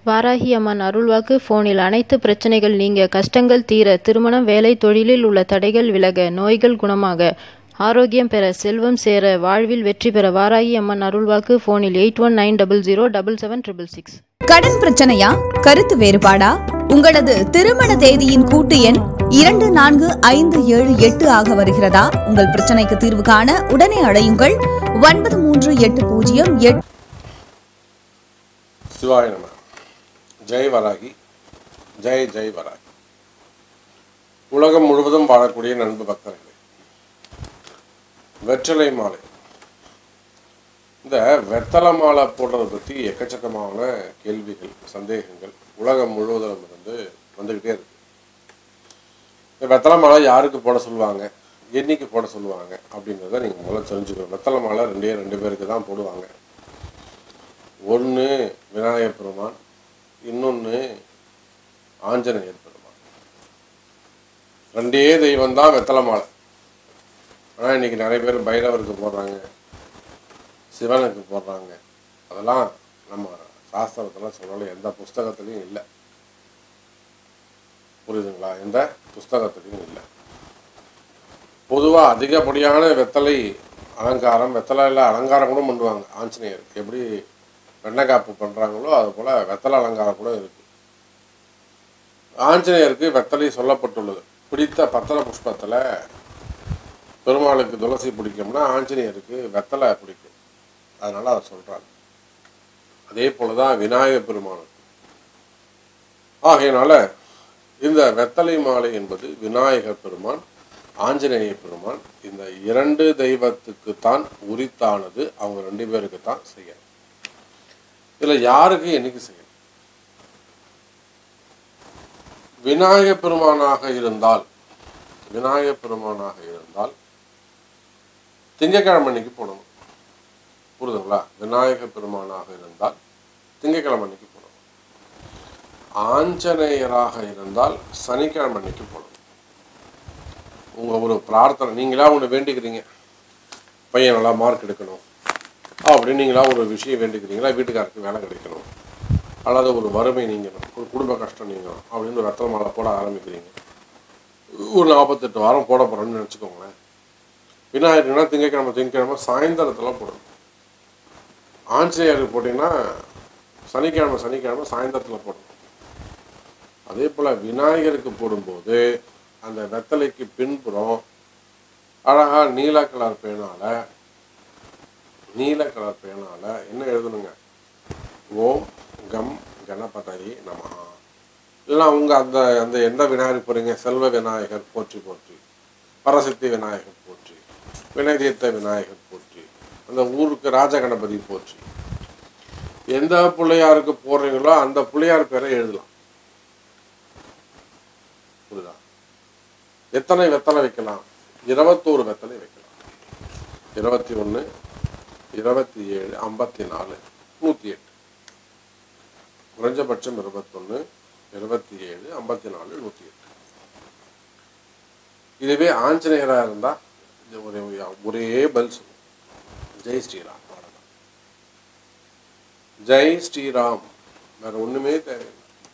வாராகி அம்மன் அருள்வாக்கு ஃபோனில் அனைத்து பிரச்சனைகள் நீங்க கஷ்டங்கள் தீர திருமணம் வேலை தொழிலில் உள்ள தடைகள் விலக நோய்கள் குணமாக ஆரோக்கியம் பெற செல்வம் சேர வாழ்வில் வெற்றி பெற வாராகி அம்மன் அருள்வாக்கு ஃபோனில் eight one nine double zero double seven triple six கடன் பிரச்சனையா கருத்து வேறுபாடா உங்களது திருமண தேதியின் கூட்டு எண் இரண்டு நான்கு ஐந்து ஏழு எட்டு ஆக வருகிறதா உங்கள் பிரச்சனைக்கு தீர்வு காண உடனே அழையுங்கள் ஒன்பது மூன்று எட்டு பூஜ்ஜியம் எட்டு சிவாய நம ஜெய் வராகி ஜெய் ஜெய் வராகி உலகம் முழுவதும் வாழக்கூடிய நண்பு பக்தர்களே வெற்றிலை மாலை இந்த வெத்தலை மாலை போடுறதை பற்றி எக்கச்சக்கமான கேள்விகள் சந்தேகங்கள் உலகம் முழுவதும் இருந்து வந்துக்கிட்டே இருக்கு இந்த வெத்தலை மாலை யாருக்கு போட சொல்லுவாங்க என்னைக்கு போட சொல்லுவாங்க அப்படிங்கிறத நீங்கள் முதல்ல தெரிஞ்சுக்கணும் வெத்தலை மாலை ரெண்டே ரெண்டு பேருக்கு தான் போடுவாங்க ஒன்று விநாயகர் பெருமான் இன்னொன்று ஆஞ்சநேயர் பெருமான் ரெண்டே தெய்வம் தான் வெத்தலை மாலை ஆனால் இன்னைக்கு நிறைய பேர் பைரவருக்கு போடுறாங்க சிவனுக்கு போடுறாங்க அதெல்லாம் நம்ம சாஸ்திரத்தில் சொல்லலை எந்த புஸ்தகத்துலையும் இல்லை புரியுதுங்களா எந்த புஸ்தகத்துலையும் இல்லை பொதுவாக அதிகப்படியான வெத்தலை அலங்காரம் வெத்தலையில் அலங்காரம் கூட பண்ணுவாங்க ஆஞ்சநேயருக்கு எப்படி வெண்ணெய் காப்பு பண்ணுறாங்களோ அது போல் வெத்தலை அலங்காரம் கூட இருக்குது ஆஞ்சநேயருக்கு வெத்தலை சொல்லப்பட்டுள்ளது பிடித்த பத்தலை புஷ்பத்தில் பெருமாளுக்கு துளசி பிடிக்கும்னா ஆஞ்சநேயருக்கு வெத்தலை பிடிக்கும் அதனால் அதை சொல்கிறாங்க அதே போல் தான் விநாயகர் பெருமானுக்கு ஆகையினால இந்த வெத்தலை மாலை என்பது விநாயகர் பெருமான் ஆஞ்சநேய பெருமான் இந்த இரண்டு தெய்வத்துக்கு தான் உரித்தானது அவங்க ரெண்டு பேருக்கு தான் செய்யணும் இதில் யாருக்கு என்னைக்கு செய்யணும் விநாயக பெருமானாக இருந்தால் விநாயக பெருமானாக இருந்தால் திங்கக்கிழமை அன்னைக்கு போடணும் புரியுதுங்களா விநாயக பெருமானாக இருந்தால் திங்கக்கிழமை அன்னைக்கு போடணும் ஆஞ்சநேயராக இருந்தால் சனிக்கிழமை அன்னைக்கு போடணும் உங்கள் ஒரு பிரார்த்தனை நீங்களா ஒன்று வேண்டிக்கிறீங்க பையன் நல்லா மார்க் எடுக்கணும் அப்படின்னு நீங்களா ஒரு விஷயம் வேண்டிக்கிறீங்களா வீட்டுக்காருக்கு வேலை கிடைக்கணும் அல்லது ஒரு வறுமை நீங்கணும் ஒரு குடும்ப கஷ்டம் நீங்கணும் அப்படின்னு ஒரு ரத்தன மாலை போட ஆரம்பிக்கிறீங்க ஒரு நாற்பத்தெட்டு வாரம் போட போகிறோன்னு நினச்சிக்கோங்களேன் விநாயகர்னா திங்கக்கிழமை திங்கக்கிழமை சாயந்தரத்தில் போடணும் ஆஞ்சநேயருக்கு போட்டிங்கன்னா சனிக்கிழமை சனிக்கிழமை சாயந்தரத்தில் போடணும் அதே போல் விநாயகருக்கு போடும்போது அந்த வெத்தலைக்கு பின்புறம் அழகாக நீல கலர் பேனால் நீல கலர் பேனால் என்ன எழுதணுங்க ஓம் கம் கணபதி நமஹா இல்லைனா உங்கள் அந்த அந்த எந்த விநாயகர் போகிறீங்க செல்வ விநாயகர் போற்றி போற்றி பரசக்தி விநாயகர் போற்றி வினயதீர்த்த விநாயகர் போற்றி அந்த ஊருக்கு ராஜ கணபதி போற்றி எந்த பிள்ளையாருக்கு போடுறீங்களோ அந்த பிள்ளையார் பேரை எழுதலாம் புரியுதா எத்தனை வெத்தலை வைக்கலாம் இருபத்தோரு வெத்தலை வைக்கலாம் இருபத்தி ஒன்று இருபத்தி ஏழு ஐம்பத்தி நாலு நூற்றி எட்டு குறைஞ்சபட்சம் இருபத்தொன்று இருபத்தி ஏழு ஐம்பத்தி நாலு நூற்றி எட்டு இதுவே ஆஞ்சநேயராக இருந்தால் இது ஒரே ஒரே பதில் சொல்லும் ஜெய் ஸ்ரீராம் அவ்வளவுதான். ஜெய் ஸ்ரீராம் வேற ஒண்ணுமே தேவையில்லை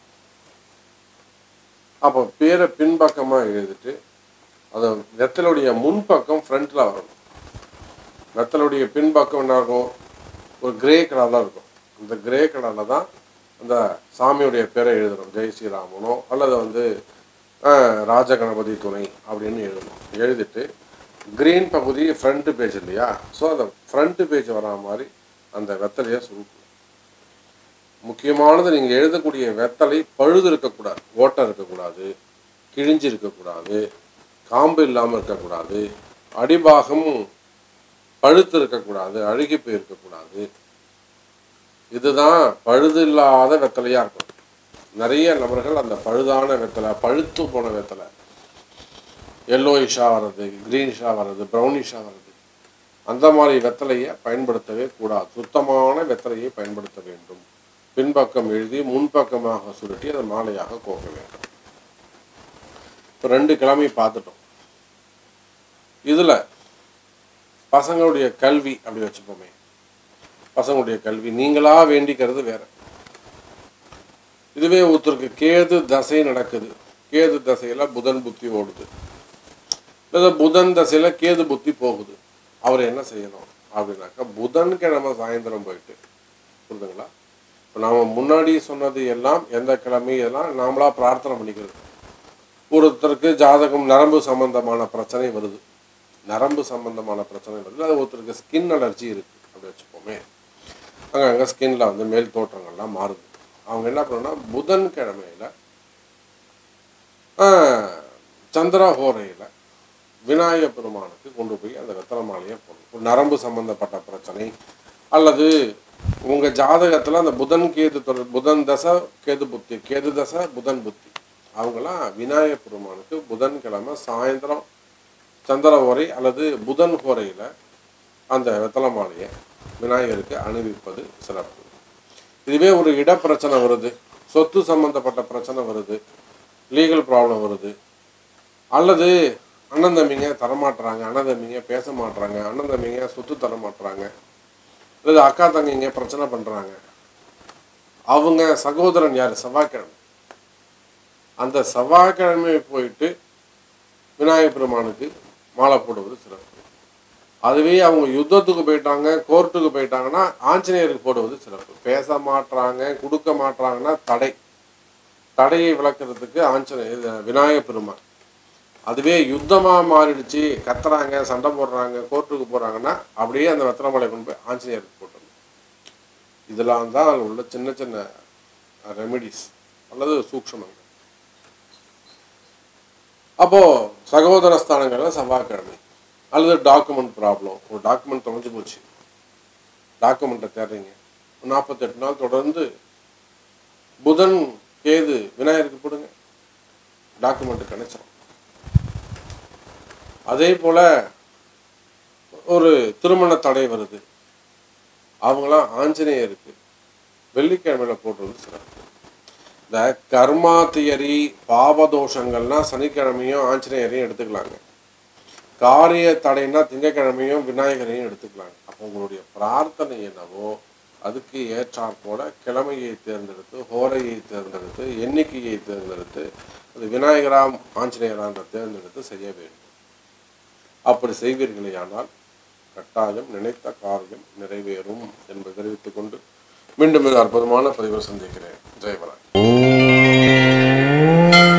அப்போ பேரை பின்பக்கமாக எழுதிட்டு அது வெத்தலுடைய முன்பக்கம் ஃப்ரண்ட்டில் வரணும் வெத்தலுடைய பின்பக்கம் என்ன இருக்கும் ஒரு கிரே கலரில் இருக்கும் அந்த கிரே கலரில் தான் அந்த சாமியுடைய பேரை எழுதணும் ஜெய் ஸ்ரீராமனோ அல்லது வந்து அஹ், ராஜகணபதி துணை அப்படின்னு எழுதணும் எழுதிட்டு கிரீன் பகுதி ஃப்ரண்ட் பேஜ் இல்லையா ஸோ அந்த ஃப்ரண்ட் பேஜ் வரா மாதிரி அந்த வெத்தலையை சுருக்கணும் முக்கியமானது நீங்கள் எழுதக்கூடிய வெத்தலை பழுது இருக்கக்கூடாது ஓட்டம் இருக்கக்கூடாது கிழிஞ்சு இருக்கக்கூடாது காம்பு இல்லாமல் இருக்கக்கூடாது அடிபாகம் பழுத்து இருக்கக்கூடாது அழுகி போய் இருக்கக்கூடாது இதுதான் பழுது இல்லாத வெத்தலையாக இருக்கும் நிறைய நபர்கள் அந்த பழுதான வெத்தலை பழுத்து போன வெத்தலை எல்லோயிஷாக வர்றது க்ரீனிஷாக வர்றது ப்ரௌனிஷாக வர்றது அந்த மாதிரி வெத்தலையை பயன்படுத்தவே கூடாது சுத்தமான வெத்தலையை பயன்படுத்த வேண்டும் பின்பக்கம் எழுதி முன்பக்கமாக சுருட்டி அதை மாலையாக கோக்க வேண்டும் இப்போ ரெண்டு கிழமை பார்த்துட்டோம் இதில் பசங்களுடைய கல்வி அப்படி வச்சுப்போமே பசங்களுடைய கல்வி நீங்களா வேண்டிக்கிறது வேற இதுவே ஒருத்தருக்கு கேது தசை நடக்குது கேது தசையில் புதன் புத்தி ஓடுது இல்லை புதன் தசையில் கேது புத்தி போகுது அவர் என்ன செய்யணும் அப்படின்னாக்கா புதன்கிழமை சாயந்தரம் போயிட்டு புரியுதுங்களா இப்போ நாம் முன்னாடி சொன்னது எல்லாம் எந்த கிழமை இதெல்லாம் நாமளா பிரார்த்தனை பண்ணிக்கிறது ஒருத்தருக்கு ஜாதகம் நரம்பு சம்பந்தமான பிரச்சனை வருது நரம்பு சம்பந்தமான பிரச்சனை வருது அது ஒருத்தருக்கு ஸ்கின் அலர்ஜி இருக்கு அப்படி வச்சுப்போமே அங்கங்கே ஸ்கின்ல வந்து மேல் தோற்றங்கள்லாம் மாறுது அவங்க என்ன பண்ணணும்னா புதன் கிழமையில சந்திர ஹோரையில் விநாயக பெருமானுக்கு கொண்டு போய் அந்த வெத்தலை மாலையை போடணும் ஒரு நரம்பு சம்பந்தப்பட்ட பிரச்சனை அல்லது உங்க ஜாதகத்துல அந்த புதன் கேது தொடர் புதன் தசை கேது புத்தி கேது தசை புதன் புத்தி அவங்களாம் விநாயக பெருமானுக்கு புதன்கிழமை சாயந்தரம் சந்திர ஓரை அல்லது புதன் ஹோரையில் அந்த வெத்தலை மாலையை விநாயகருக்கு அணிவிப்பது சிறப்பு இதுவே ஒரு இடப்பிரச்சனை வருது சொத்து சம்பந்தப்பட்ட பிரச்சனை வருது லீகல் ப்ராப்ளம் வருது அல்லது அண்ணன் தம்பிங்க தரமாட்டுறாங்க அண்ணன் தம்பிங்க பேச மாட்டுறாங்க அண்ணன் தம்பிங்க சொத்து தர மாட்டுறாங்க அல்லது அக்கா தங்கைங்க பிரச்சனை பண்ணுறாங்க அவங்க சகோதரன் யார் செவ்வாய்க்கிழமை அந்த செவ்வாய்க்கிழமை போயிட்டு விநாயகர் பெருமானுக்கு மாலை போடுவது சிறப்பு அதுவே அவங்க யுத்தத்துக்கு போயிட்டாங்க கோர்ட்டுக்கு போயிட்டாங்கன்னா ஆஞ்சநேயருக்கு போடுவது சிறப்பு பேச மாட்றாங்க கொடுக்க மாட்றாங்கன்னா தடை தடையை விளக்குறதுக்கு ஆஞ்சநேயர் இது விநாயகர் பெருமான் அதுவே யுத்தமா மாறிடுச்சு கத்துறாங்க சண்டை போடுறாங்க கோர்ட்டுக்கு போறாங்கன்னா அப்படியே அந்த வெத்தனமலை கொண்டு போய் ஆஞ்சநேயருக்கு போட்டுருணும் இதெல்லாம் தான் அதில் உள்ள சின்ன சின்ன ரெமிடிஸ் அல்லது சூக்ஷமங்கள் அப்போ சகோதர ஸ்தானங்கள்ல செவ்வாய்க்கிழமை அல்லது டாக்குமெண்ட் ப்ராப்ளம் ஒரு டாக்குமெண்ட் தொலைஞ்சு போச்சு டாக்குமெண்ட்டை தேடுறீங்க ஒரு நாற்பத்தெட்டு நாள் தொடர்ந்து புதன் கேது விநாயகருக்கு போடுங்க டாக்குமெண்ட் கிடைச்சிடும் அதே போல ஒரு திருமண தடை வருது அவங்களாம் ஆஞ்சநேயருக்கு வெள்ளிக்கிழமையில போடுறது சிறப்பு இந்த கர்மா தியரி பாவதோஷங்கள்லாம் சனிக்கிழமையும் ஆஞ்சநேயரையும் எடுத்துக்கலாங்க காரிய தடைனா திங்கக்கிழமையும் விநாயகரையும் எடுத்துக்கலாங்க அப்போ உங்களுடைய பிரார்த்தனை என்னவோ அதுக்கு ஏற்றாற் போல கிழமையை தேர்ந்தெடுத்து ஹோரையை தேர்ந்தெடுத்து எண்ணிக்கையை தேர்ந்தெடுத்து அது விநாயகராம் ஆஞ்சநேயரான்ற தேர்ந்தெடுத்து செய்ய வேண்டும் அப்படி செய்வீர்களேயானால் கட்டாயம் நினைத்த காரியம் நிறைவேறும் என்பதை தெரிவித்துக் கொண்டு மீண்டும் ஒரு அற்புதமான பதிவை சந்திக்கிறேன் ஜெயவராஜ்